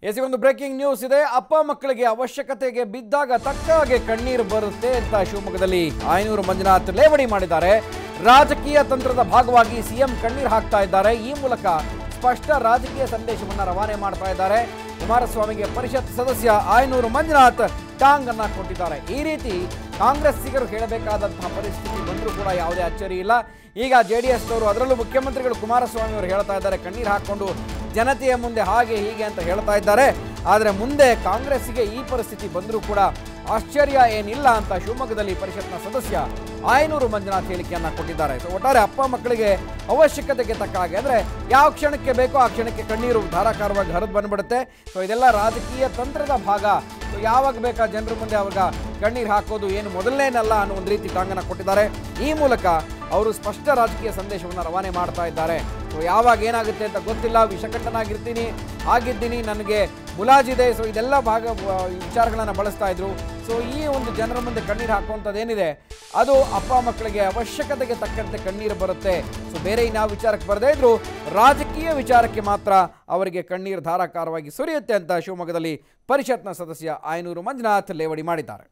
AC ಒಂದು breaking news ಇದೆ ಅಪ್ಪ ಮಕ್ಕಳಿಗೆ ಅವಶ್ಯಕತೆಗೆ ಬಿದ್ದಾಗ ತಕ್ಕ ಹಾಗೆ ಕಣ್ಣೀರು ಬರುತ್ತೆ ಅಂತ ಶಿವಮೊಗ್ಗದಲ್ಲಿ ಆಯನೂರು ಮಂಜುನಾಥ್ ಲೇವಡಿ ಮಾಡಿದ್ದಾರೆ ರಾಜಕೀಯ ತಂತ್ರದ ಭಾಗವಾಗಿ ಸಿಎಂ ಕಣ್ಣೀರು ಹಾಕ್ತಾ ಇದ್ದಾರೆ ಈ ಮೂಲಕ ಸ್ಪಷ್ಟ ರಾಜಕೀಯ ಸಂದೇಶವನ್ನ ರವಾನೆ ಮಾಡ್ತಾ ಇದ್ದಾರೆ ಕುಮಾರಸ್ವಾಮಿಗೆ ಪರಿಷತ್ ಸದಸ್ಯ ಆಯನೂರು ಮಂಜುನಾಥ್ ಟಾಂಗ್ ಅನ್ನ ಕೊಟ್ಟಿದ್ದಾರೆ ಈ ರೀತಿ ಕಾಂಗ್ರೆಸ್ಸಿಗರು ಹೇಳಬೇಕಾದಂತಹ ಪರಿಸ್ಥಿತಿ ಬಂದರೂ ಕೂಡ ಯಾವುದೇ ಅಚ್ಚರಿ ಇಲ್ಲ ಈಗ ಜೆ ಡಿ ಎಸ್ನವರು ಅದರಲ್ಲೂ ಮುಖ್ಯಮಂತ್ರಿಗಳು ಕುಮಾರಸ್ವಾಮಿ ಅವರು ಹೇಳ್ತಾ ಇದ್ದಾರೆ ಕಣ್ಣೀರು ಹಾಕೊಂಡು ಜನತೆಯ ಮುಂದೆ ಹಾಗೆ ಹೀಗೆ ಅಂತ ಹೇಳ್ತಾ ಇದ್ದಾರೆ ಆದರೆ ಮುಂದೆ ಕಾಂಗ್ರೆಸ್ಸಿಗೆ ಈ ಪರಿಸ್ಥಿತಿ ಬಂದರೂ ಕೂಡ ಆಶ್ಚರ್ಯ ಏನಿಲ್ಲ ಅಂತ ಶಿವಮೊಗ್ಗದಲ್ಲಿ ಪರಿಷತ್ನ ಸದಸ್ಯ ಆಯನೂರು ಮಂಜುನಾಥ್ ಹೇಳಿಕೆಯನ್ನ ಕೊಟ್ಟಿದ್ದಾರೆ ಸೊ ಒಟ್ಟಾರೆ ಅಪ್ಪ ಮಕ್ಕಳಿಗೆ ಅವಶ್ಯಕತೆಗೆ ತಕ್ಕ ಹಾಗೆ ಅಂದರೆ ಯಾವ ಕ್ಷಣಕ್ಕೆ ಬೇಕೋ ಆ ಕ್ಷಣಕ್ಕೆ ಕಣ್ಣೀರು ಧಾರಾಕಾರವಾಗಿ ಹರಿದು ಬಂದ್ಬಿಡುತ್ತೆ ಸೊ ಇದೆಲ್ಲ ರಾಜಕೀಯ ತಂತ್ರದ ಭಾಗ ಸೊ ಯಾವಾಗ ಬೇಕಾ ಜನರ ಮುಂದೆ ಅವಾಗ ಕಣ್ಣೀರು ಹಾಕೋದು ಏನು ಮೊದಲನೇನಲ್ಲ ಅನ್ನೋ ಒಂದು ರೀತಿ ಟಾಂಗನ ಕೊಟ್ಟಿದ್ದಾರೆ ಈ ಮೂಲಕ ಅವರು ಸ್ಪಷ್ಟ ರಾಜಕೀಯ ಸಂದೇಶವನ್ನು ರವಾನೆ ಮಾಡ್ತಾ ಇದ್ದಾರೆ ಸೊ ಯಾವಾಗ ಏನಾಗುತ್ತೆ ಅಂತ ಗೊತ್ತಿಲ್ಲ ವಿಷಕಂಠನಾಗಿರ್ತೀನಿ ಆಗಿದ್ದೀನಿ ನನಗೆ ಮುಲಾಜಿದೆ ಸೊ ಇದೆಲ್ಲ ಭಾಗ ವಿಚಾರಗಳನ್ನು ಬಳಸ್ತಾ ಇದ್ರು ಸೊ ಈ ಒಂದು ಜನರ ಮುಂದೆ ಕಣ್ಣೀರು ಹಾಕುವಂಥದ್ದೇನಿದೆ ಅದು ಅಪ್ಪ ಮಕ್ಕಳಿಗೆ ಅವಶ್ಯಕತೆಗೆ ತಕ್ಕಂತೆ ಕಣ್ಣೀರು ಬರುತ್ತೆ ಸೊ ಬೇರೆ ಇನ್ಯಾವ ವಿಚಾರಕ್ಕೆ ಬರದೇ ಇದ್ರು ರಾಜಕೀಯ ವಿಚಾರಕ್ಕೆ ಮಾತ್ರ ಅವರಿಗೆ ಕಣ್ಣೀರು ಧಾರಾಕಾರವಾಗಿ ಸುರಿಯುತ್ತೆ ಅಂತ ಶಿವಮೊಗ್ಗದಲ್ಲಿ ಪರಿಷತ್ನ ಸದಸ್ಯ ಆಯನೂರು ಮಂಜುನಾಥ್ ಲೇವಡಿ ಮಾಡಿದ್ದಾರೆ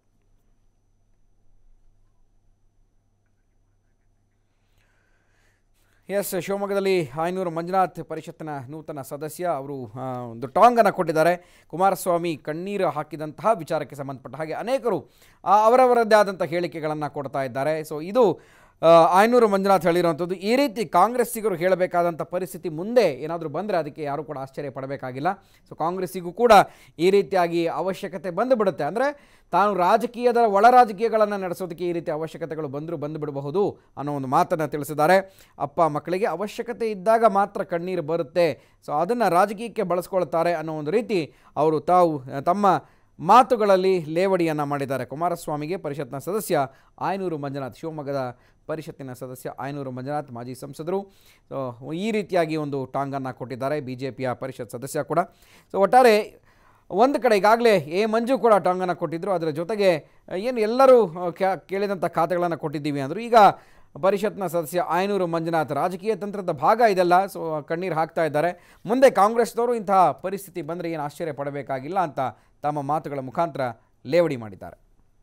ಎಸ್ ಶಿವಮೊಗ್ಗದಲ್ಲಿ ಆಯನೂರು ಮಂಜುನಾಥ್ ಪರಿಷತ್ತಿನ ನೂತನ ಸದಸ್ಯ ಅವರು ಆ, ಒಂದು ಟಾಂಗನ್ನು ಕೊಟ್ಟಿದ್ದಾರೆ ಕುಮಾರಸ್ವಾಮಿ ಕಣ್ಣೀರು ಹಾಕಿದಂತಹ ವಿಚಾರಕ್ಕೆ ಸಂಬಂಧಪಟ್ಟ ಹಾಗೆ ಅನೇಕರು ಆ, ಅವರವರದ್ದೇ ಆದಂಥ ಹೇಳಿಕೆಗಳನ್ನು ಕೊಡ್ತಾ ಇದ್ದಾರೆ ಸೊ ಇದು ಆ, ಆಯನೂರು ಮಂಜುನಾಥ್ ಹೇಳಿರುವಂಥದ್ದು ಈ ರೀತಿ ಕಾಂಗ್ರೆಸ್ಸಿಗರು ಹೇಳಬೇಕಾದಂಥ ಪರಿಸ್ಥಿತಿ ಮುಂದೆ ಏನಾದರೂ ಬಂದರೆ ಅದಕ್ಕೆ ಯಾರೂ ಕೂಡ ಆಶ್ಚರ್ಯ ಪಡಬೇಕಾಗಿಲ್ಲ ಸೊ ಕಾಂಗ್ರೆಸ್ಸಿಗೂ ಕೂಡ ಈ ರೀತಿಯಾಗಿ ಅವಶ್ಯಕತೆ ಬಂದುಬಿಡುತ್ತೆ ಅಂದರೆ ತಾನು ರಾಜಕೀಯದ ಒಳ ರಾಜಕೀಯಗಳನ್ನು ನಡೆಸೋದಕ್ಕೆ ಈ ರೀತಿ ಅವಶ್ಯಕತೆಗಳು ಬಂದರೂ ಬಂದುಬಿಡಬಹುದು ಅನ್ನೋ ಒಂದು ಮಾತನ್ನು ತಿಳಿಸಿದ್ದಾರೆ ಅಪ್ಪ ಮಕ್ಕಳಿಗೆ ಅವಶ್ಯಕತೆ ಇದ್ದಾಗ ಮಾತ್ರ ಕಣ್ಣೀರು ಬರುತ್ತೆ ಸೊ ಅದನ್ನು ರಾಜಕೀಯಕ್ಕೆ ಬಳಸ್ಕೊಳ್ತಾರೆ ಅನ್ನೋ ಒಂದು ರೀತಿ ಅವರು ತಾವು ತಮ್ಮ ಮಾತುಗಳಲ್ಲಿ ಲೇವಡಿಯನ್ನು ಮಾಡಿದ್ದಾರೆ ಕುಮಾರಸ್ವಾಮಿಗೆ ಪರಿಷತ್ನ ಸದಸ್ಯ ಆಯನೂರು ಮಂಜುನಾಥ್ ಶಿವಮೊಗ್ಗದ ಪರಿಷತ್ತಿನ ಸದಸ್ಯ ಆಯನೂರು ಮಂಜುನಾಥ್ ಮಾಜಿ ಸಂಸದರು ಸೊ ಈ ರೀತಿಯಾಗಿ ಒಂದು ಟಾಂಗನ್ನು ಕೊಟ್ಟಿದ್ದಾರೆ ಬಿ ಜೆ ಪಿಯ ಪರಿಷತ್ ಸದಸ್ಯ ಕೂಡ ಸೊ ಒಟ್ಟಾರೆ ಒಂದು ಕಡೆ ಈಗಾಗಲೇ ಎ ಮಂಜು ಕೂಡ ಟಾಂಗನ್ನು ಕೊಟ್ಟಿದ್ದರು ಅದರ ಜೊತೆಗೆ ಏನು ಎಲ್ಲರೂ ಆ, ಕ್ಯಾ- ಕೇಳಿದಂಥ ಖಾತೆಗಳನ್ನು ಕೊಟ್ಟಿದ್ದೀವಿ ಅಂದರು ಈಗ ಪರಿಷತ್ನ ಸದಸ್ಯ ಆಯನೂರು ಮಂಜುನಾಥ್ ರಾಜಕೀಯ ತಂತ್ರದ ಭಾಗ ಇದೆಲ್ಲ ಸೊ ಕಣ್ಣೀರು ಹಾಕ್ತಾ ಇದ್ದಾರೆ ಮುಂದೆ ಕಾಂಗ್ರೆಸ್ನವರು ಇಂತಹ ಪರಿಸ್ಥಿತಿ ಬಂದರೆ ಏನು ಆಶ್ಚರ್ಯ ಪಡಬೇಕಾಗಿಲ್ಲ ಅಂತ ತಮ್ಮ ಮಾತುಗಳ ಮುಖಾಂತರ ಲೇವಡಿ ಮಾಡಿದ್ದಾರೆ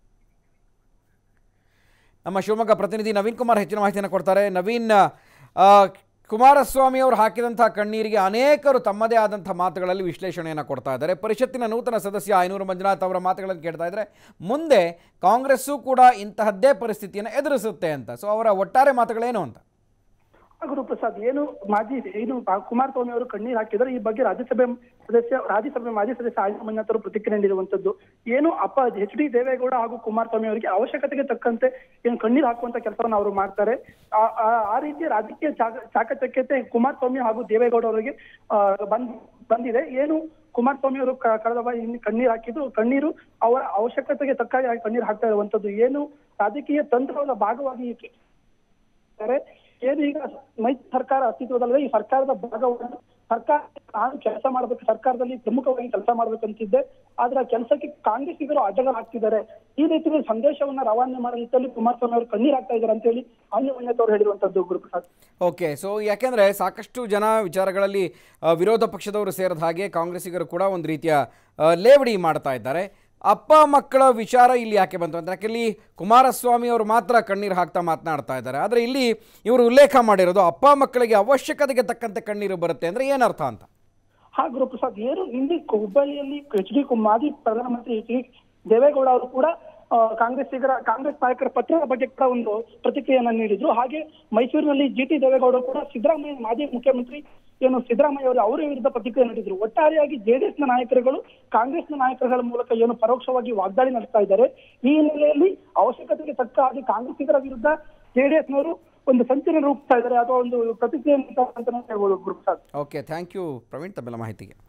ನಮ್ಮ ಶಿವಮೊಗ್ಗ ಪ್ರತಿನಿಧಿ ನವೀನ್ ಕುಮಾರ್ ಹೆಚ್ಚಿನ ಮಾಹಿತಿಯನ್ನು ಕೊಡ್ತಾರೆ ನವೀನ್ ಆ, ಕುಮಾರಸ್ವಾಮಿ ಅವರು ಹಾಕಿದಂಥ ಕಣ್ಣೀರಿಗೆ ಅನೇಕರು ತಮ್ಮದೇ ಆದಂಥ ಮಾತುಗಳಲ್ಲಿ ವಿಶ್ಲೇಷಣೆಯನ್ನು ಕೊಡ್ತಾ ಇದ್ದಾರೆ ಪರಿಷತ್ತಿನ ನೂತನ ಸದಸ್ಯ ಐನೂರು ಮಂಜುನಾಥ್ ಅವರ ಮಾತುಗಳನ್ನು ಕೇಳ್ತಾ ಇದ್ದಾರೆ ಮುಂದೆ ಕಾಂಗ್ರೆಸ್ಸು ಕೂಡ ಇಂತಹದ್ದೇ ಪರಿಸ್ಥಿತಿಯನ್ನು ಎದುರಿಸುತ್ತೆ ಅಂತ ಸೊ ಅವರ ಒಟ್ಟಾರೆ ಮಾತುಗಳೇನು ಅಂತ ಗುರುಪ್ರಸಾದ್ ಏನು ಮಾಜಿ ಏನು ಬಾ- ಕುಮಾರಸ್ವಾಮಿ ಅವರು ಕಣ್ಣೀರು ಹಾಕಿದ್ದಾರೆ ಈ ಬಗ್ಗೆ ರಾಜ್ಯಸಭೆ ಸದಸ್ಯ ರಾಜ್ಯಸಭೆ ಮಾಜಿ ಸದಸ್ಯ ಆಯ್ಕೆ ಮಂಜುನಾಥ್ ಅವರು ಪ್ರತಿಕ್ರಿಯೆ ನೀಡಿರುವಂತದ್ದು ಏನು ಅಪ್ಪ ಎಚ್ ಡಿ ದೇವೇಗೌಡ ಹಾಗೂ ಕುಮಾರಸ್ವಾಮಿ ಅವರಿಗೆ ಅವಶ್ಯಕತೆಗೆ ತಕ್ಕಂತೆ ಏನು ಕಣ್ಣೀರು ಹಾಕುವಂತ ಕೆಲಸವನ್ನು ಅವರು ಮಾಡ್ತಾರೆ ಆ- ಆ- ಆ ರೀತಿಯ ರಾಜಕೀಯ ಚಾಕ- ಚಾಕಚಕ್ಯತೆ ಕುಮಾರಸ್ವಾಮಿ ಹಾಗೂ ದೇವೇಗೌಡ ಅವರಿಗೆ ಆ, ಬಂದ್ ಬಂದಿದೆ ಏನು ಕುಮಾರಸ್ವಾಮಿ ಅವರು ಕ- ಕಳೆದ ಬಾರಿ ಇನ್ನು ಕಣ್ಣೀರು ಹಾಕಿದ್ದು ಕಣ್ಣೀರು ಅವರ ಅವಶ್ಯಕತೆಗೆ ತಕ್ಕಾಗಿ ಕಣ್ಣೀರು ಹಾಕ್ತಾ ಇರುವಂತದ್ದು ಏನು ರಾಜಕೀಯ ತಂತ್ರದ ಭಾಗವಾಗಿ ಈ ಇದ್ದಾರೆ. ಏನು ಈಗ ಮೈತ್ರಿ ಸರ್ಕಾರ ಅಸ್ತಿತ್ವದಲ್ಲಿದೆ ಈ ಸರ್ಕಾರದ ಭಾಗವನ್ನು ಸರ್ಕಾರ ನಾನು ಕೆಲಸ ಮಾಡಬೇಕು ಸರ್ಕಾರದಲ್ಲಿ ಪ್ರಮುಖವಾಗಿ ಕೆಲಸ ಮಾಡ್ಬೇಕಂತಿದ್ದೆ ಆದ್ರೆ ಆ ಕೆಲಸಕ್ಕೆ ಕಾಂಗ್ರೆಸ್ಸಿಗರು ಅಡ್ಡಗಳಾಗ್ತಿದ್ದಾರೆ ಈ ರೀತಿಯ ಸಂದೇಶವನ್ನ ರವಾನೆ ಮಾಡೋ ನಿಟ್ಟಿನಲ್ಲಿ ಕುಮಾರಸ್ವಾಮಿ ಅವರು ಕಣ್ಣೀರ್ ಹಾಕ್ತಾ ಇದ್ದಾರೆ ಅಂತೇಳಿ ಆನ್ಯ ಉನ್ನತ ಅವರು ಹೇಳಿರುವಂತದ್ದು ಗುರುಪ್ರಸಾದ್ ಓಕೆ ಸೊ ಯಾಕೆಂದರೆ ಸಾಕಷ್ಟು ಜನ ವಿಚಾರಗಳಲ್ಲಿ ಆ, ವಿರೋಧ ಪಕ್ಷದವರು ಸೇರಿದ ಹಾಗೆ ಕಾಂಗ್ರೆಸ್ಸಿಗರು ಕೂಡ ಒಂದು ರೀತಿಯ ಆ, ಲೇವಡಿ ಮಾಡ್ತಾ ಇದ್ದಾರೆ ಅಪ್ಪ ಮಕ್ಕಳ ವಿಚಾರ ಇಲ್ಲಿ ಯಾಕೆ ಬಂತು ಅಂತ ಯಾಕೆ ಇಲ್ಲಿ ಕುಮಾರಸ್ವಾಮಿ ಅವರು ಮಾತ್ರ ಕಣ್ಣೀರು ಹಾಕ್ತಾ ಮಾತನಾಡ್ತಾ ಇದ್ದಾರೆ ಆದರೆ ಇಲ್ಲಿ ಇವರು ಉಲ್ಲೇಖ ಮಾಡಿರೋದು ಅಪ್ಪ ಮಕ್ಕಳಿಗೆ ಅವಶ್ಯಕತೆಗೆ ತಕ್ಕಂತೆ ಕಣ್ಣೀರು ಬರುತ್ತೆ ಅಂದರೆ ಏನರ್ಥ ಅಂತ ಹಾ ಗುರುಪ್ರಸಾದ್ ಏನು ಇಲ್ಲಿ ಹುಬ್ಬಳ್ಳಿಯಲ್ಲಿ ಎಚ್ ಡಿ ಮಾಜಿ ಪ್ರಧಾನಮಂತ್ರಿ ಎಚ್ ಡಿ ದೇವೇಗೌಡ ಅವರು ಕೂಡ ಆ, ಕಾಂಗ್ರೆಸ್ಸಿಗರ ಕಾಂಗ್ರೆಸ್ ನಾಯಕರ ಪತ್ರದ ಬಗ್ಗೆ ಕೂಡ ಒಂದು ಪ್ರತಿಕ್ರಿಯೆಯನ್ನ ನೀಡಿದ್ರು ಹಾಗೆ ಮೈಸೂರಿನಲ್ಲಿ ಜಿ ಟಿ ದೇವೇಗೌಡ ಕೂಡ ಸಿದ್ದರಾಮಯ್ಯ ಮಾಜಿ ಮುಖ್ಯಮಂತ್ರಿ ಏನು ಸಿದ್ದರಾಮಯ್ಯ ಅವರು ಅವರ ವಿರುದ್ಧ ಪ್ರತಿಕ್ರಿಯೆ ನೀಡಿದ್ರು ಒಟ್ಟಾರೆಯಾಗಿ ಜೆಡಿಎಸ್ ನ ನಾಯಕರುಗಳು ಕಾಂಗ್ರೆಸ್ನ ನಾಯಕರುಗಳ ಮೂಲಕ ಏನು ಪರೋಕ್ಷವಾಗಿ ವಾಗ್ದಾಳಿ ನಡೆಸ್ತಾ ಇದ್ದಾರೆ ಈ ಹಿನ್ನೆಲೆಯಲ್ಲಿ ಅವಶ್ಯಕತೆಗೆ ತಕ್ಕ ಹಾಗೆ ಕಾಂಗ್ರೆಸ್ಸಿಗರ ವಿರುದ್ಧ ಜೆಡಿಎಸ್ ನವರು ಒಂದು ಸಂಚಲನ ರೂಪಿಸ್ತಾ ಇದ್ದಾರೆ ಅಥವಾ ಒಂದು ಪ್ರತಿಕ್ರಿಯೆ ನೀಡ್ತಾರೆ ಅಂತ ಹೇಳ್ಬೋದು Guruprasad okay thank you Praveen ತಮ್ಮೆಲ್ಲ ಮಾಹಿತಿಗೆ